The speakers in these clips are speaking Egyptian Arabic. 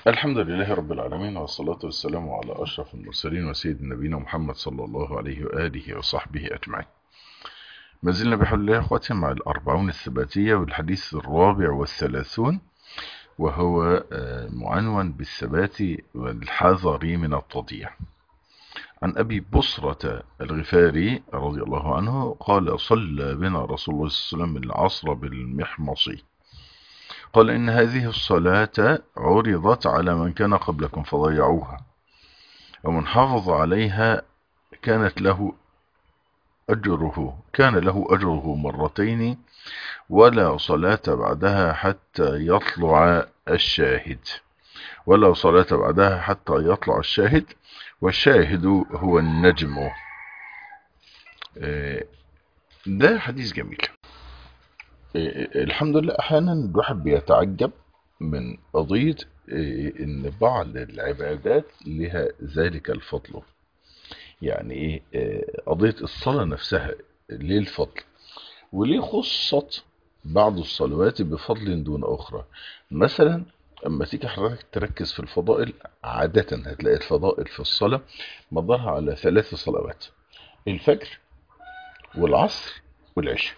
الحمد لله رب العالمين والصلاة والسلام على أشرف المرسلين وسيد نبينا محمد صلى الله عليه وآله وصحبه أجمعين ما زلنا بحول الله أخواتي مع الأربعون الثباتية والحديث الرابع والثلاثون وهو معنون بالثبات والحذر من التضييع عن أبي بصرة الغفاري رضي الله عنه قال صلى بنا رسول الله صلى الله عليه وسلم العصر بالمحمصي قال إن هذه الصلاة عرضت على من كان قبلكم فضيعوها ومن حافظ عليها كانت له أجره كان له أجره مرتين ولا صلاة بعدها حتى يطلع الشاهد ولا صلاة بعدها حتى يطلع الشاهد والشاهد هو النجم ده حديث جميل الحمد لله احيانا الواحد بيتعجب من قضية ان بعض العبادات لها ذلك الفضل يعني ايه قضية الصلاة نفسها ليه الفضل وليه خصت بعض الصلوات بفضل دون اخرى مثلا اما تيجي حضرتك تركز في الفضائل عادة هتلاقي الفضائل في الصلاة مدارها على ثلاث صلوات الفجر والعصر والعشاء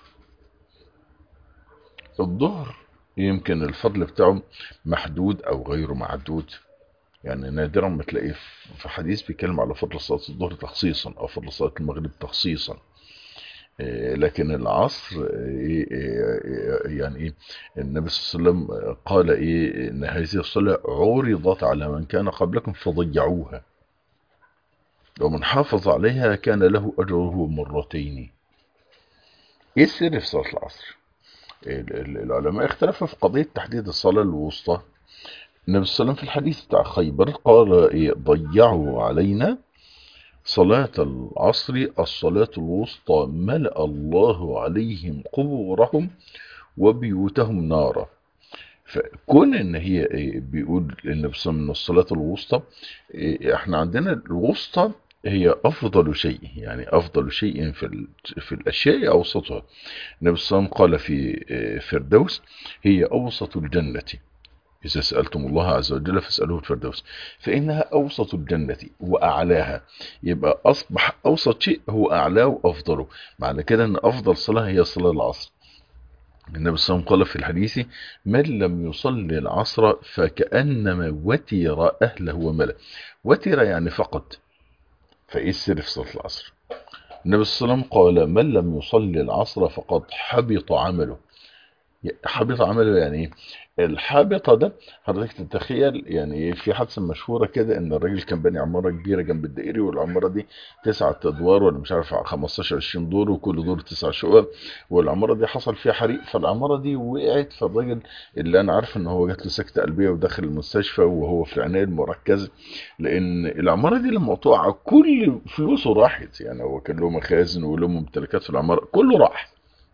الظهر يمكن الفضل بتاعه محدود او غير معدود يعني نادرا ما تلاقيه في حديث بيتكلم على فضل صلاة الظهر تخصيصا او فضل صلاة المغرب تخصيصا لكن العصر يعني ايه النبي صلى الله عليه وسلم قال ايه ان هذه الصلاة عرضت على من كان قبلكم فضيعوها ومن حافظ عليها كان له اجره مرتين ايه السر في صلاة العصر العلماء اختلفوا في قضية تحديد الصلاة الوسطى النبي صلى الله عليه وسلم في الحديث بتاع خيبر قال إيه ضيعوا علينا صلاة العصر الصلاة الوسطى ملأ الله عليهم قبورهم وبيوتهم نارا فكون ان هي بيقول النبي صلى الله عليه وسلم الصلاة الوسطى احنا عندنا الوسطى هي أفضل شيء يعني أفضل شيء في في الأشياء أوسطها النبي صلى الله عليه وسلم قال في فردوس هي أوسط الجنة إذا سألتم الله عز وجل فاسألوه الفردوس فإنها أوسط الجنة وأعلاها يبقى أصبح أوسط شيء هو أعلاه وأفضله معنى كده أن أفضل صلاة هي صلاة العصر النبي صلى الله عليه وسلم قال في الحديث من لم يصلي العصر فكأنما وتر أهله وملأ وتر يعني فقط فايه السر في صلاه العصر النبي صلى الله عليه وسلم قال من لم يصلي العصر فقد حبط عمله حبط عمله يعني ايه الحابطة ده حضرتك تتخيل يعني في حادثة مشهورة كده ان الراجل كان باني عمارة كبيرة جنب الدائري والعمارة دي تسعة ادوار ولا مش عارف 15 20 دور وكل دور تسع شقق والعمارة دي حصل فيها حريق فالعمارة دي وقعت فالراجل اللي انا عارف ان هو جات له سكتة قلبية ودخل المستشفى وهو في العناية المركزة لان العمارة دي لما تقع كل فلوسه راحت يعني هو كان له مخازن وله ممتلكات في العمارة كله راح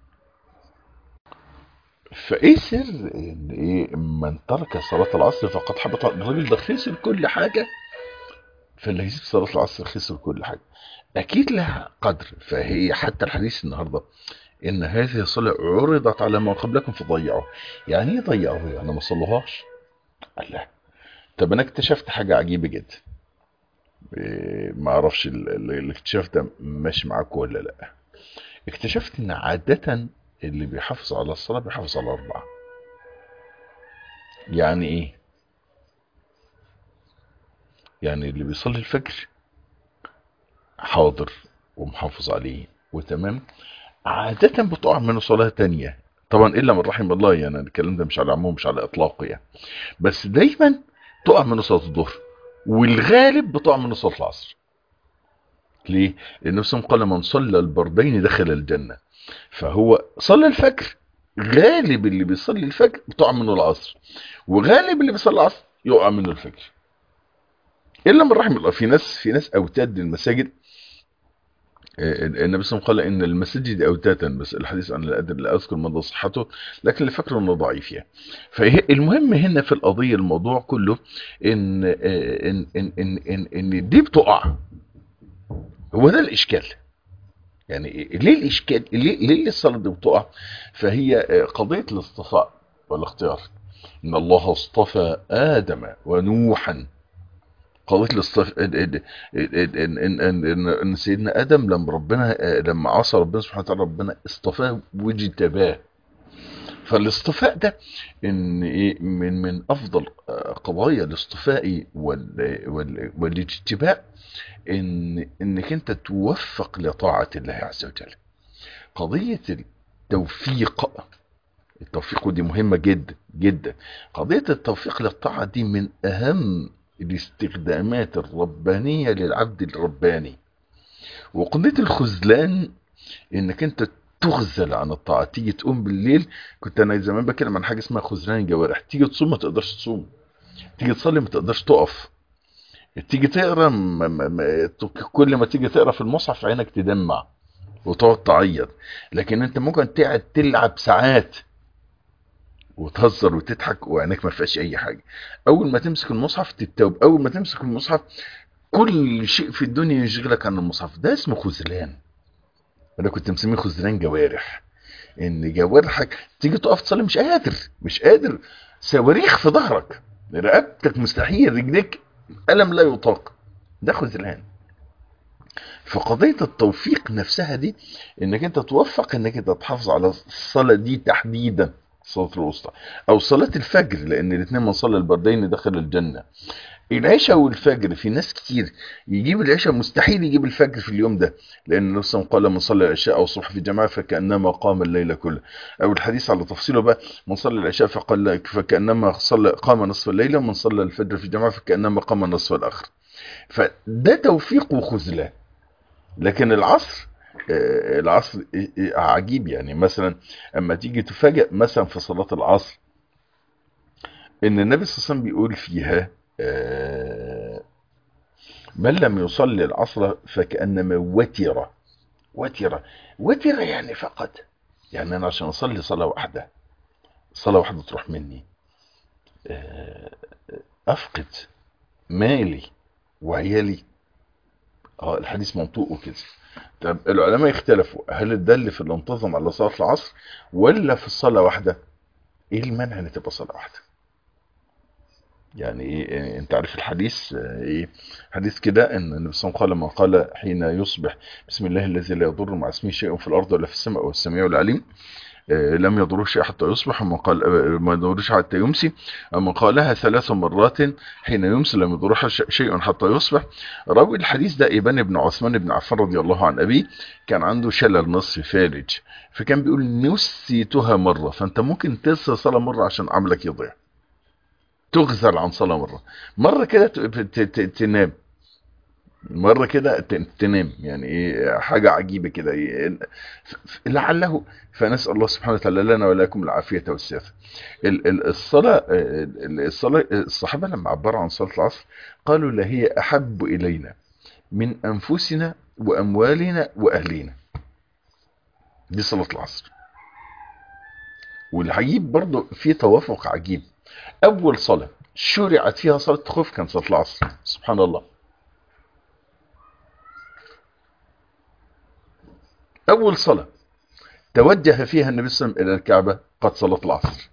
فايه سر ان ايه من ترك صلاة العصر فقد حبط الراجل ده خسر كل حاجة فاللي يسيب صلاة العصر خسر كل حاجة اكيد لها قدر فهي حتى الحديث النهاردة ان هذه الصلاة عرضت على ما قبلكم فضيعوها يعني ايه ضيعوها يعني ما صلوهاش الله طب انا اكتشفت حاجة عجيبة جدا ما اعرفش الاكتشاف ده ماشي معاكم ولا لا اكتشفت ان عادة اللي بيحافظ على الصلاة بيحافظ على أربعة يعني إيه يعني اللي بيصلي الفجر حاضر ومحافظ عليه وتمام عادة بتقع منه صلاة تانية طبعا إلا من رحم الله يعني الكلام ده مش على عموم مش على إطلاقه يعني بس دايما تقع منه صلاة الظهر والغالب بتقع منه صلاة العصر ليه؟ لأن نفسهم قال من صلى البردين دخل الجنة فهو صلى الفجر غالب اللي بيصلي الفجر بتقع منه العصر وغالب اللي بيصلي العصر يقع منه الفجر الا من رحم الله في ناس في ناس اوتاد للمساجد النبي صلى الله عليه وسلم قال ان المساجد اوتاتا بس الحديث عن لا ادري لا اذكر مدى صحته لكن اللي فاكره انه ضعيف يعني فالمهم هنا في القضيه الموضوع كله ان ان ان ان, إن, إن دي بتقع هو ده الاشكال يعني ليه الاشكال ليه, ليه الصلاه دي بتقع فهي قضيه الاصطفاء والاختيار ان الله اصطفى ادم ونوحا قضيه الاصطف... ان ان ان ان, إن, إن, إن سيدنا ادم لما ربنا لما عصى ربنا سبحانه وتعالى ربنا اصطفاه واجتباه فالاصطفاء ده ان ايه من من افضل قضايا الاصطفاء وال وال والاجتباء ان انك انت توفق لطاعه الله عز وجل قضيه التوفيق التوفيق دي مهمه جدا جدا قضيه التوفيق للطاعه دي من اهم الاستخدامات الربانيه للعبد الرباني وقضيه الخذلان انك انت تخذل عن الطاعه تيجي تقوم بالليل كنت انا زمان بتكلم عن حاجه اسمها خذلان الجوارح تيجي تصوم ما تقدرش تصوم تيجي تصلي ما تقدرش تقف تيجي تقرا م- م- م- كل ما تيجي تقرا في المصحف عينك تدمع وتقعد تعيط لكن انت ممكن تقعد تلعب ساعات وتهزر وتضحك وعينك ما فيهاش اي حاجه اول ما تمسك المصحف تتوب اول ما تمسك المصحف كل شيء في الدنيا يشغلك عن المصحف ده اسمه خذلان انا كنت مسميه خذلان جوارح ان جوارحك تيجي تقف تصلي مش قادر مش قادر صواريخ في ظهرك رقبتك مستحيل رجليك الم لا يطاق ده خذلان فقضية التوفيق نفسها دي انك انت توفق انك انت تحافظ على الصلاة دي تحديدا صلاة الوسطى او صلاة الفجر لان الاثنين من صلى البردين دخل الجنة العشاء والفجر في ناس كتير يجيب العشاء مستحيل يجيب الفجر في اليوم ده لان النبي صلى الله عليه وسلم قال من صلى العشاء او الصبح في جماعه فكانما قام الليل كله او الحديث على تفصيله بقى من صلى العشاء فقال فكانما صلى قام نصف الليل ومن صلى الفجر في جماعه فكانما قام النصف الاخر فده توفيق وخذلان لكن العصر آه، العصر آه، آه، عجيب يعني مثلا اما تيجي تفاجئ مثلا في صلاه العصر ان النبي صلى الله عليه وسلم بيقول فيها آه، من لم يصلي العصر فكأنما وتر وتر وتر يعني فقط يعني انا عشان اصلي صلاة واحدة صلاة واحدة تروح مني آه، افقد مالي وعيالي اه الحديث منطوقه كده طب العلماء اختلفوا هل ده اللي في اللي انتظم على صلاة العصر ولا في الصلاة واحدة ايه المانع ان تبقى صلاة واحدة يعني ايه إيه، انت عارف الحديث آه، ايه حديث كده ان النبي صلى الله عليه وسلم قال قال حين يصبح بسم الله الذي لا يضر مع اسمه شيء في الارض ولا في السماء والسميع العليم آه، لم يضره شيء حتى يصبح ومن قال آه، ما يضرش حتى يمسي ومن قالها ثلاث مرات حين يمسي لم يضره ش- شيء حتى يصبح راوي الحديث ده ابان بن عثمان بن عفان رضي الله عن ابيه كان عنده شلل نصف فالج فكان بيقول نسيتها مره فانت ممكن تنسى صلاه مره عشان عملك يضيع تغزل عن صلاه مره مره كده ت- ت- ت- تنام مرة كده ت- تنام يعني ايه حاجة عجيبة كده إيه، ف- ف- لعله فنسأل الله سبحانه وتعالى لنا ولكم العافية والسعادة ال- ال- الصلاة ال- الصلاة الصحابة لما عبروا عن صلاة العصر قالوا لا هي أحب إلينا من أنفسنا وأموالنا وأهلنا دي صلاة العصر والعجيب برضو في توافق عجيب أول صلاة شرعت فيها صلاة خوف كان صلاة العصر سبحان الله أول صلاة توجه فيها النبي صلى الله عليه وسلم إلى الكعبة قد صلاة العصر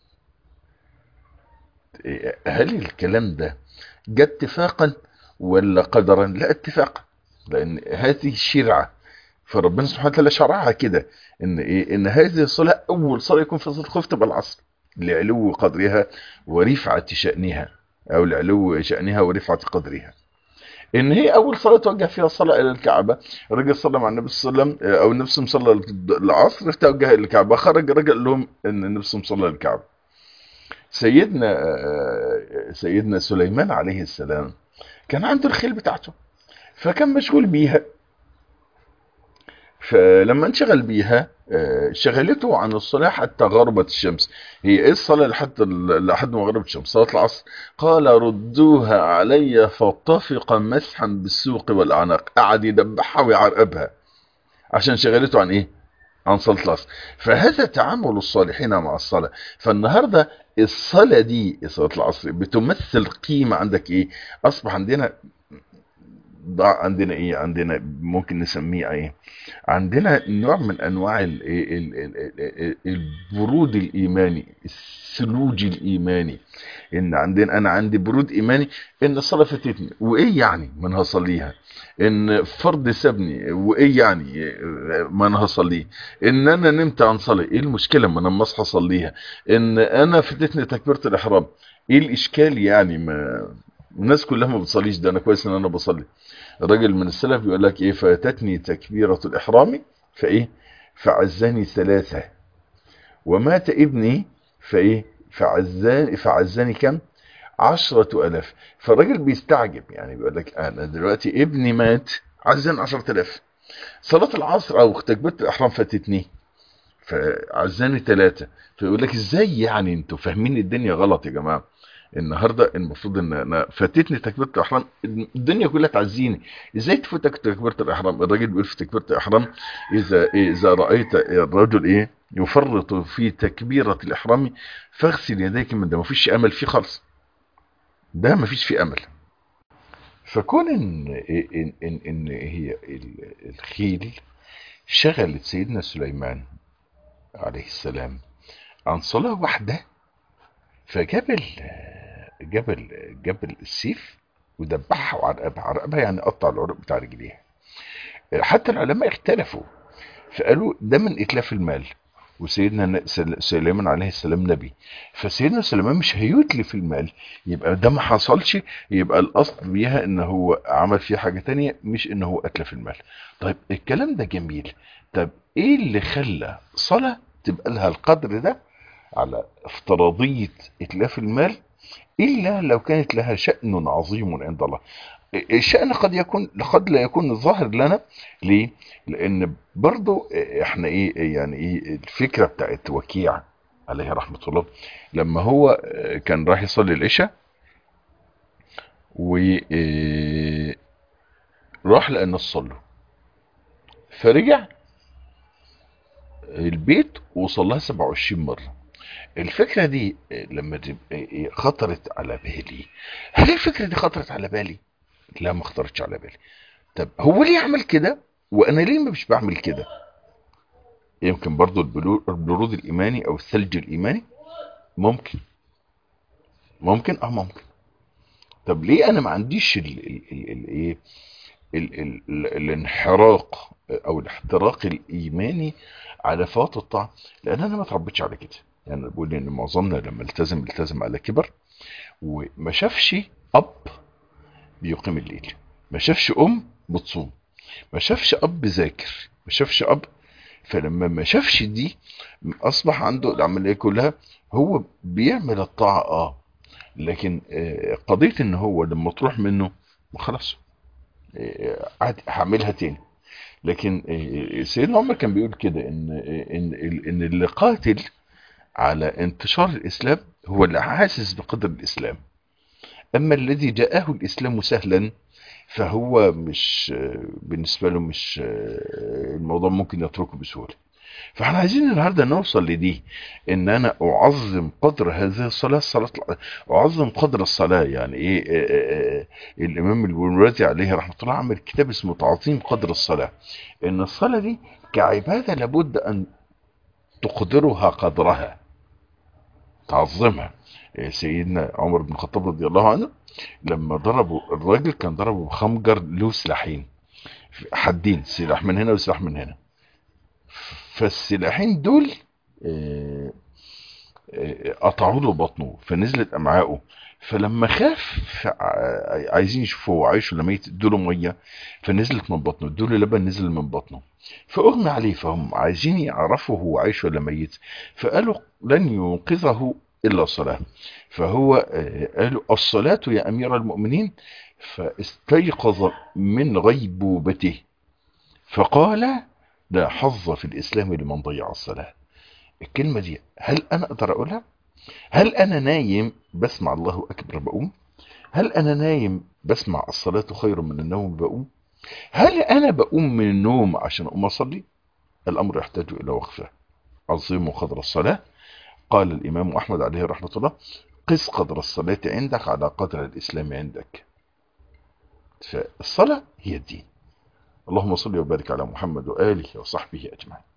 إيه، هل الكلام ده جاء اتفاقا ولا قدرا لا اتفاقا لأن هذه الشرعة فربنا سبحانه وتعالى شرعها كده ان ايه ان هذه الصلاه اول صلاه يكون في صلاه الخوف تبقى العصر لعلو قدرها ورفعه شانها او لعلو شانها ورفعه قدرها ان هي اول صلاه توجه فيها الصلاه الى الكعبه الراجل صلى مع النبي صلى الله عليه وسلم او النبي صلى الله عليه وسلم صلى العصر توجه الى الكعبه خرج الراجل قال لهم ان النبي صلى الله عليه وسلم صلى الكعبه سيدنا آه، سيدنا سليمان عليه السلام كان عنده الخيل بتاعته فكان مشغول بيها فلما انشغل بيها آه، شغلته عن الصلاة حتى غربت الشمس هي ايه الصلاة لحد لحد ما غربت الشمس صلاة العصر قال ردوها علي فطفق مسحا بالسوق والاعناق قعد يدبحها ويعرقبها عشان شغلته عن ايه عن صلاة العصر فهذا تعامل الصالحين مع الصلاة فالنهاردة الصلاة دي صلاة العصر بتمثل قيمة عندك ايه اصبح عندنا ضع عندنا ايه عندنا ممكن نسميه ايه عندنا نوع من انواع ال ال ال ال البرود الايماني الثلوج الايماني ان عندنا انا عندي برود ايماني ان الصلاه فاتتني وايه يعني ما انا هصليها ان فرض سابني وايه يعني ما انا هصليه ان انا نمت عن صلاه ايه المشكله ما انا لما اصحى اصليها ان انا فاتتني تكبيره الاحرام ايه الاشكال يعني ما الناس كلها ما بتصليش ده انا كويس ان انا بصلي الراجل من السلف بيقول لك ايه فاتتني تكبيره الاحرام فايه فعزاني ثلاثه ومات ابني فايه فعزاني فعزاني كم عشرة ألاف فالراجل بيستعجب يعني بيقول لك أنا دلوقتي ابني مات عزان عشرة ألاف صلاة العصر أو تكبيرة الإحرام فاتتني فعزاني ثلاثة فيقول لك إزاي يعني أنتوا فاهمين الدنيا غلط يا جماعة النهارده المفروض ان انا فاتتني تكبيره الاحرام الدنيا كلها تعزيني ازاي تفوتك تكبيره الاحرام الراجل بيقول في تكبيره الاحرام اذا اذا رايت الرجل ايه يفرط في تكبيره الاحرام فاغسل يديك من ده مفيش امل فيه خالص ده مفيش فيه امل فكون ان ان ان, إن هي الخيل شغلت سيدنا سليمان عليه السلام عن صلاه واحده فجاب جاب جاب السيف ودبحها وعرقبها عرقبها يعني قطع العرق بتاع رجليها حتى العلماء اختلفوا فقالوا ده من اتلاف المال وسيدنا سليمان عليه السلام نبي فسيدنا سليمان مش هيتلف المال يبقى ده ما حصلش يبقى الاصل بيها ان هو عمل فيها حاجه تانية مش ان هو اتلف المال طيب الكلام ده جميل طب ايه اللي خلى صلاه تبقى لها القدر ده على افتراضية إتلاف المال إلا لو كانت لها شأن عظيم عند الله الشأن قد يكون قد لا يكون ظاهر لنا ليه؟ لأن برضو احنا ايه يعني ايه الفكرة بتاعت وكيع عليه رحمة الله لما هو كان راح يصلي العشاء و راح لقى الناس صلوا فرجع البيت وصلها 27 مرة الفكرة دي لما تبقى خطرت على بالي هل الفكرة دي خطرت على بالي لا ما خطرتش على بالي طب هو ليه عمل كده وانا ليه مش بعمل كده يمكن برضو البرود الايماني او الثلج الايماني ممكن ممكن اه ممكن طب ليه انا ما عنديش الايه الانحراق او الاحتراق الايماني على فوات الطاعه لان انا ما اتربيتش على كده يعني بقول ان معظمنا لما التزم التزم على كبر وما شافش اب بيقيم الليل ما شافش ام بتصوم ما شافش اب ذاكر ما شافش اب فلما ما شافش دي اصبح عنده العمليه كلها هو بيعمل الطاعه اه لكن آه قضيه ان هو لما تروح منه خلاص آه عادي هعملها تاني لكن آه سيدنا عمر كان بيقول كده ان ان ان اللي قاتل على انتشار الإسلام هو اللي حاسس بقدر الإسلام أما الذي جاءه الإسلام سهلا فهو مش بالنسبة له مش الموضوع ممكن يتركه بسهولة فاحنا عايزين النهارده نوصل لدي ان انا اعظم قدر هذه الصلاه الصلاه اعظم قدر الصلاه يعني ايه, إيه, إيه الامام البنوراتي عليه رحمه الله عمل كتاب اسمه تعظيم قدر الصلاه ان الصلاه دي كعباده لابد ان تقدرها قدرها تعظمها سيدنا عمر بن الخطاب رضي الله عنه لما ضربوا الراجل كان ضربه بخنجر له سلاحين حدين سلاح من هنا وسلاح من هنا فالسلاحين دول قطعوا له بطنه فنزلت امعائه فلما خاف عايزين يشوفوا هو عايش ولا ميت ادوا له ميه فنزلت من بطنه ادوا له لبن نزل من بطنه فاغمى عليه فهم عايزين يعرفوا هو عايش ولا ميت فقالوا لن ينقذه الا الصلاه فهو قالوا الصلاه يا امير المؤمنين فاستيقظ من غيبوبته فقال لا حظ في الاسلام لمن ضيع الصلاه الكلمه دي هل انا اقدر اقولها هل انا نايم بسمع الله اكبر بقوم هل انا نايم بسمع الصلاه خير من النوم بقوم هل انا بقوم من النوم عشان اقوم اصلي الامر يحتاج الى وقفه عظموا قدر الصلاه قال الامام احمد عليه رحمه الله قس قدر الصلاه عندك على قدر الاسلام عندك فالصلاة هي الدين اللهم صل وبارك على محمد وآله وصحبه أجمعين